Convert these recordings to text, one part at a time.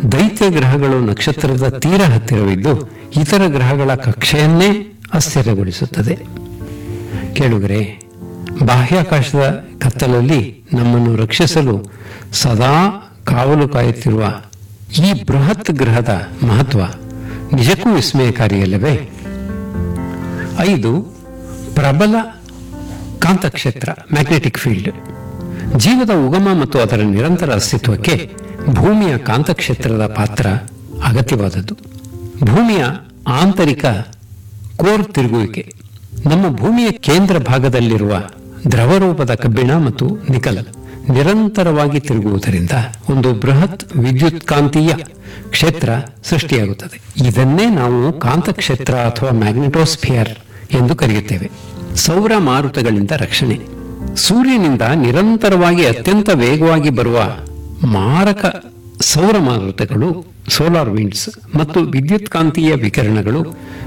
ದೈತ್ಯ ಗ್ರಹಗಳು ನಕ್ಷತ್ರದ ತೀರ ಹತ್ತಿರವಿದ್ದು ಇತರ ಗ್ರಹಗಳ ಕಕ್ಷೆಯನ್ನೇ ಅಸ್ಥಿರಗೊಳಿಸುತ್ತದೆ ಕೇಳುಗರೆ ಬಾಹ್ಯಾಕಾಶದ ಕತ್ತಲಲ್ಲಿ ನಮ್ಮನ್ನು ರಕ್ಷಿಸಲು ಸದಾ ಕಾವಲು ಕಾಯುತ್ತಿರುವ ಈ ಬೃಹತ್ ಗ್ರಹದ ಮಹತ್ವ ನಿಜಕ್ಕೂ ವಿಸ್ಮಯಕಾರಿಯಲ್ಲವೇ ಐದು ಪ್ರಬಲ ಕಾಂತಕ್ಷೇತ್ರ ಮ್ಯಾಗ್ನೆಟಿಕ್ ಫೀಲ್ಡ್ ಜೀವದ ಉಗಮ ಮತ್ತು ಅದರ ನಿರಂತರ ಅಸ್ತಿತ್ವಕ್ಕೆ ಭೂಮಿಯ ಕಾಂತಕ್ಷೇತ್ರದ ಪಾತ್ರ ಅಗತ್ಯವಾದದ್ದು ಭೂಮಿಯ ಆಂತರಿಕ ಕೋರ್ ತಿರುಗುವಿಕೆ ನಮ್ಮ ಭೂಮಿಯ ಕೇಂದ್ರ ಭಾಗದಲ್ಲಿರುವ ದ್ರವರೂಪದ ಕಬ್ಬಿಣ ಮತ್ತು ನಿಕಲ್ ನಿರಂತರವಾಗಿ ತಿರುಗುವುದರಿಂದ ಒಂದು ಬೃಹತ್ ವಿದ್ಯುತ್ಕಾಂತೀಯ ಕ್ಷೇತ್ರ ಸೃಷ್ಟಿಯಾಗುತ್ತದೆ ಇದನ್ನೇ ನಾವು ಕಾಂತಕ್ಷೇತ್ರ ಅಥವಾ ಮ್ಯಾಗ್ನೆಟೋಸ್ಫಿಯರ್ ಎಂದು ಕರೆಯುತ್ತೇವೆ ಸೌರ ಮಾರುತಗಳಿಂದ ರಕ್ಷಣೆ ಸೂರ್ಯನಿಂದ ನಿರಂತರವಾಗಿ ಅತ್ಯಂತ ವೇಗವಾಗಿ ಬರುವ ಮಾರಕ ಸೌರ ಮಾರುತಗಳು ಸೋಲಾರ್ ವಿಂಡ್ಸ್ ಮತ್ತು ವಿದ್ಯುತ್ಕಾಂತೀಯ ವಿಕಿರಣಗಳು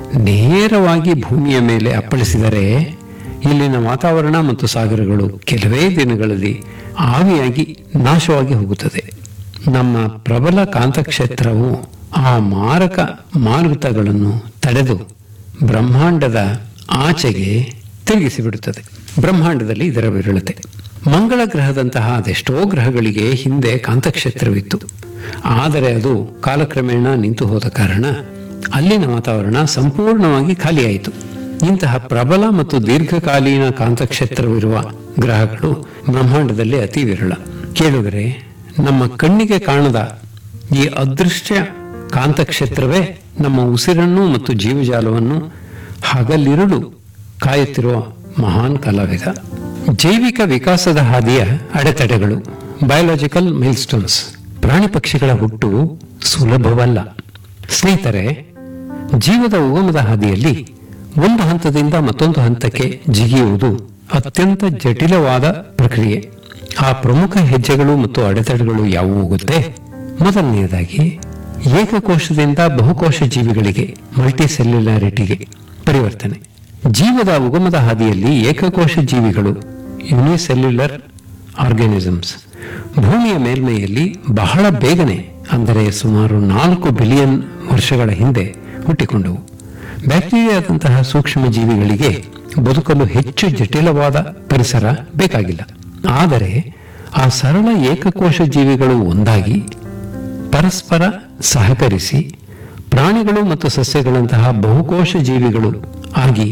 ನೇರವಾಗಿ ಭೂಮಿಯ ಮೇಲೆ ಅಪ್ಪಳಿಸಿದರೆ ಇಲ್ಲಿನ ವಾತಾವರಣ ಮತ್ತು ಸಾಗರಗಳು ಕೆಲವೇ ದಿನಗಳಲ್ಲಿ ಆವಿಯಾಗಿ ನಾಶವಾಗಿ ಹೋಗುತ್ತದೆ ನಮ್ಮ ಪ್ರಬಲ ಕಾಂತಕ್ಷೇತ್ರವು ಆ ಮಾರಕ ಮಾರುತಗಳನ್ನು ತಡೆದು ಬ್ರಹ್ಮಾಂಡದ ಆಚೆಗೆ ತಿರುಗಿಸಿಬಿಡುತ್ತದೆ ಬ್ರಹ್ಮಾಂಡದಲ್ಲಿ ಇದರ ವಿರಳತೆ ಮಂಗಳ ಗ್ರಹದಂತಹ ಅದೆಷ್ಟೋ ಗ್ರಹಗಳಿಗೆ ಹಿಂದೆ ಕಾಂತಕ್ಷೇತ್ರವಿತ್ತು ಆದರೆ ಅದು ಕಾಲಕ್ರಮೇಣ ನಿಂತು ಹೋದ ಕಾರಣ ಅಲ್ಲಿನ ವಾತಾವರಣ ಸಂಪೂರ್ಣವಾಗಿ ಖಾಲಿಯಾಯಿತು ಇಂತಹ ಪ್ರಬಲ ಮತ್ತು ದೀರ್ಘಕಾಲೀನ ಕಾಂತಕ್ಷೇತ್ರವಿರುವ ಗ್ರಹಗಳು ಬ್ರಹ್ಮಾಂಡದಲ್ಲಿ ಅತಿ ವಿರಳ ಕೇಳುಗರೆ ನಮ್ಮ ಕಣ್ಣಿಗೆ ಕಾಣದ ಈ ಅದೃಶ್ಯ ಕಾಂತಕ್ಷೇತ್ರವೇ ನಮ್ಮ ಉಸಿರನ್ನು ಮತ್ತು ಜೀವಜಾಲವನ್ನು ಹಗಲಿರುಳು ಕಾಯುತ್ತಿರುವ ಮಹಾನ್ ಕಲಾವಿದ ಜೈವಿಕ ವಿಕಾಸದ ಹಾದಿಯ ಅಡೆತಡೆಗಳು ಬಯೋಲಾಜಿಕಲ್ ಮೈಲ್ಸ್ಟೋನ್ಸ್ ಪ್ರಾಣಿ ಪಕ್ಷಿಗಳ ಹುಟ್ಟು ಸುಲಭವಲ್ಲ ಸ್ನೇಹಿತರೆ ಜೀವದ ಉಗಮದ ಹಾದಿಯಲ್ಲಿ ಒಂದು ಹಂತದಿಂದ ಮತ್ತೊಂದು ಹಂತಕ್ಕೆ ಜಿಗಿಯುವುದು ಅತ್ಯಂತ ಜಟಿಲವಾದ ಪ್ರಕ್ರಿಯೆ ಆ ಪ್ರಮುಖ ಹೆಜ್ಜೆಗಳು ಮತ್ತು ಅಡೆತಡೆಗಳು ಯಾವುವು ಗೊತ್ತೇ ಮೊದಲನೆಯದಾಗಿ ಏಕಕೋಶದಿಂದ ಬಹುಕೋಶ ಜೀವಿಗಳಿಗೆ ಮಲ್ಟಿಸೆಲ್ಯುಲಾರಿಟಿಗೆ ಪರಿವರ್ತನೆ ಜೀವದ ಉಗಮದ ಹಾದಿಯಲ್ಲಿ ಏಕಕೋಶ ಜೀವಿಗಳು ಯುನಿಸೆಲ್ಯುಲರ್ ಆರ್ಗಾನಿಸಮ್ಸ್ ಭೂಮಿಯ ಮೇಲ್ಮೈಯಲ್ಲಿ ಬಹಳ ಬೇಗನೆ ಅಂದರೆ ಸುಮಾರು ನಾಲ್ಕು ಬಿಲಿಯನ್ ವರ್ಷಗಳ ಹಿಂದೆ ಹುಟ್ಟಿಕೊಂಡವು ಬ್ಯಾಕ್ಟೀರಿಯಾದಂತಹ ಸೂಕ್ಷ್ಮ ಜೀವಿಗಳಿಗೆ ಬದುಕಲು ಹೆಚ್ಚು ಜಟಿಲವಾದ ಪರಿಸರ ಬೇಕಾಗಿಲ್ಲ ಆದರೆ ಆ ಸರಳ ಏಕಕೋಶ ಜೀವಿಗಳು ಒಂದಾಗಿ ಪರಸ್ಪರ ಸಹಕರಿಸಿ ಪ್ರಾಣಿಗಳು ಮತ್ತು ಸಸ್ಯಗಳಂತಹ ಬಹುಕೋಶ ಜೀವಿಗಳು ಆಗಿ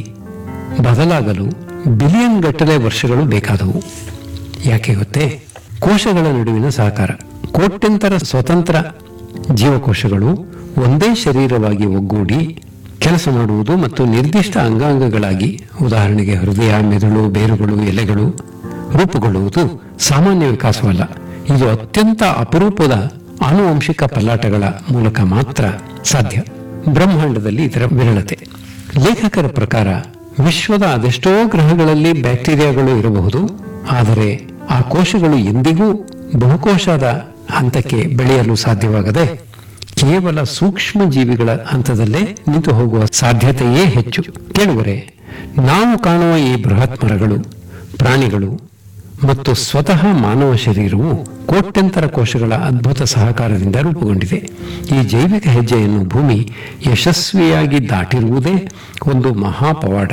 ಬದಲಾಗಲು ಬಿಲಿಯನ್ ಗಟ್ಟಲೆ ವರ್ಷಗಳು ಬೇಕಾದವು ಯಾಕೆ ಗೊತ್ತೇ ಕೋಶಗಳ ನಡುವಿನ ಸಹಕಾರ ಕೋಟ್ಯಂತರ ಸ್ವತಂತ್ರ ಜೀವಕೋಶಗಳು ಒಂದೇ ಶರೀರವಾಗಿ ಒಗ್ಗೂಡಿ ಕೆಲಸ ಮಾಡುವುದು ಮತ್ತು ನಿರ್ದಿಷ್ಟ ಅಂಗಾಂಗಗಳಾಗಿ ಉದಾಹರಣೆಗೆ ಹೃದಯ ಮೆದುಳು ಬೇರುಗಳು ಎಲೆಗಳು ರೂಪುಗೊಳ್ಳುವುದು ಸಾಮಾನ್ಯ ವಿಕಾಸವಲ್ಲ ಇದು ಅತ್ಯಂತ ಅಪರೂಪದ ಆನುವಂಶಿಕ ಪಲ್ಲಾಟಗಳ ಮೂಲಕ ಮಾತ್ರ ಸಾಧ್ಯ ಬ್ರಹ್ಮಾಂಡದಲ್ಲಿ ಇದರ ವಿರಳತೆ ಲೇಖಕರ ಪ್ರಕಾರ ವಿಶ್ವದ ಅದೆಷ್ಟೋ ಗ್ರಹಗಳಲ್ಲಿ ಬ್ಯಾಕ್ಟೀರಿಯಾಗಳು ಇರಬಹುದು ಆದರೆ ಆ ಕೋಶಗಳು ಎಂದಿಗೂ ಬಹುಕೋಶದ ಹಂತಕ್ಕೆ ಬೆಳೆಯಲು ಸಾಧ್ಯವಾಗದೆ ಕೇವಲ ಸೂಕ್ಷ್ಮ ಜೀವಿಗಳ ಹಂತದಲ್ಲೇ ನಿಂತು ಹೋಗುವ ಸಾಧ್ಯತೆಯೇ ಹೆಚ್ಚು ಕೇಳುವರೆ ನಾವು ಕಾಣುವ ಈ ಬೃಹತ್ ಮರಗಳು ಪ್ರಾಣಿಗಳು ಮತ್ತು ಸ್ವತಃ ಮಾನವ ಶರೀರವು ಕೋಟ್ಯಂತರ ಕೋಶಗಳ ಅದ್ಭುತ ಸಹಕಾರದಿಂದ ರೂಪುಗೊಂಡಿದೆ ಈ ಜೈವಿಕ ಹೆಜ್ಜೆಯನ್ನು ಭೂಮಿ ಯಶಸ್ವಿಯಾಗಿ ದಾಟಿರುವುದೇ ಒಂದು ಮಹಾಪವಾಡ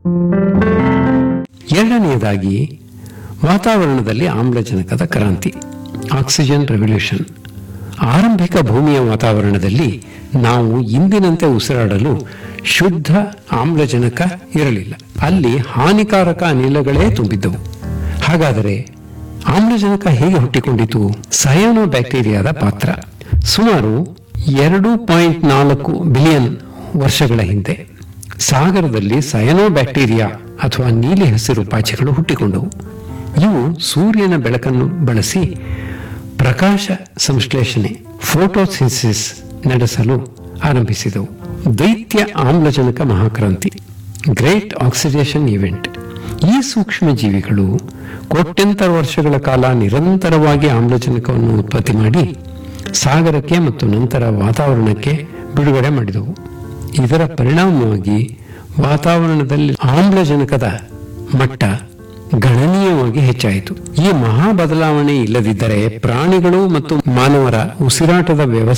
ಎರಡನೆಯದಾಗಿ ವಾತಾವರಣದಲ್ಲಿ ಆಮ್ಲಜನಕದ ಕ್ರಾಂತಿ ಆಕ್ಸಿಜನ್ ರೆವಲ್ಯೂಷನ್ ಆರಂಭಿಕ ಭೂಮಿಯ ವಾತಾವರಣದಲ್ಲಿ ನಾವು ಇಂದಿನಂತೆ ಉಸಿರಾಡಲು ಶುದ್ಧ ಆಮ್ಲಜನಕ ಇರಲಿಲ್ಲ ಅಲ್ಲಿ ಹಾನಿಕಾರಕ ಅನಿಲಗಳೇ ತುಂಬಿದ್ದವು ಹಾಗಾದರೆ ಆಮ್ಲಜನಕ ಹೇಗೆ ಹುಟ್ಟಿಕೊಂಡಿತು ಸಯಾನೋ ಬ್ಯಾಕ್ಟೀರಿಯಾದ ಪಾತ್ರ ಸುಮಾರು ಎರಡು ಪಾಯಿಂಟ್ ನಾಲ್ಕು ಬಿಲಿಯನ್ ವರ್ಷಗಳ ಹಿಂದೆ ಸಾಗರದಲ್ಲಿ ಸಯನೋ ಬ್ಯಾಕ್ಟೀರಿಯಾ ಅಥವಾ ನೀಲಿ ಹಸಿರು ಪಾಚಿಗಳು ಹುಟ್ಟಿಕೊಂಡವು ಇವು ಸೂರ್ಯನ ಬೆಳಕನ್ನು ಬಳಸಿ ಪ್ರಕಾಶ ಸಂಶ್ಲೇಷಣೆ ಫೋಟೋಸಿನ್ಸಿಸ್ ನಡೆಸಲು ಆರಂಭಿಸಿದವು ದೈತ್ಯ ಆಮ್ಲಜನಕ ಮಹಾಕ್ರಾಂತಿ ಗ್ರೇಟ್ ಆಕ್ಸಿಡೇಷನ್ ಇವೆಂಟ್ ಈ ಸೂಕ್ಷ್ಮ ಜೀವಿಗಳು ಕೋಟ್ಯಂತರ ವರ್ಷಗಳ ಕಾಲ ನಿರಂತರವಾಗಿ ಆಮ್ಲಜನಕವನ್ನು ಉತ್ಪತ್ತಿ ಮಾಡಿ ಸಾಗರಕ್ಕೆ ಮತ್ತು ನಂತರ ವಾತಾವರಣಕ್ಕೆ ಬಿಡುಗಡೆ ಮಾಡಿದವು ಇದರ ಪರಿಣಾಮವಾಗಿ ವಾತಾವರಣದಲ್ಲಿ ಆಮ್ಲಜನಕದ ಮಟ್ಟ ಗಣನೀಯವಾಗಿ ಹೆಚ್ಚಾಯಿತು ಈ ಮಹಾ ಬದಲಾವಣೆ ಇಲ್ಲದಿದ್ದರೆ ಪ್ರಾಣಿಗಳು ಮತ್ತು ಮಾನವರ ಉಸಿರಾಟದ ವ್ಯವಸ್ಥೆ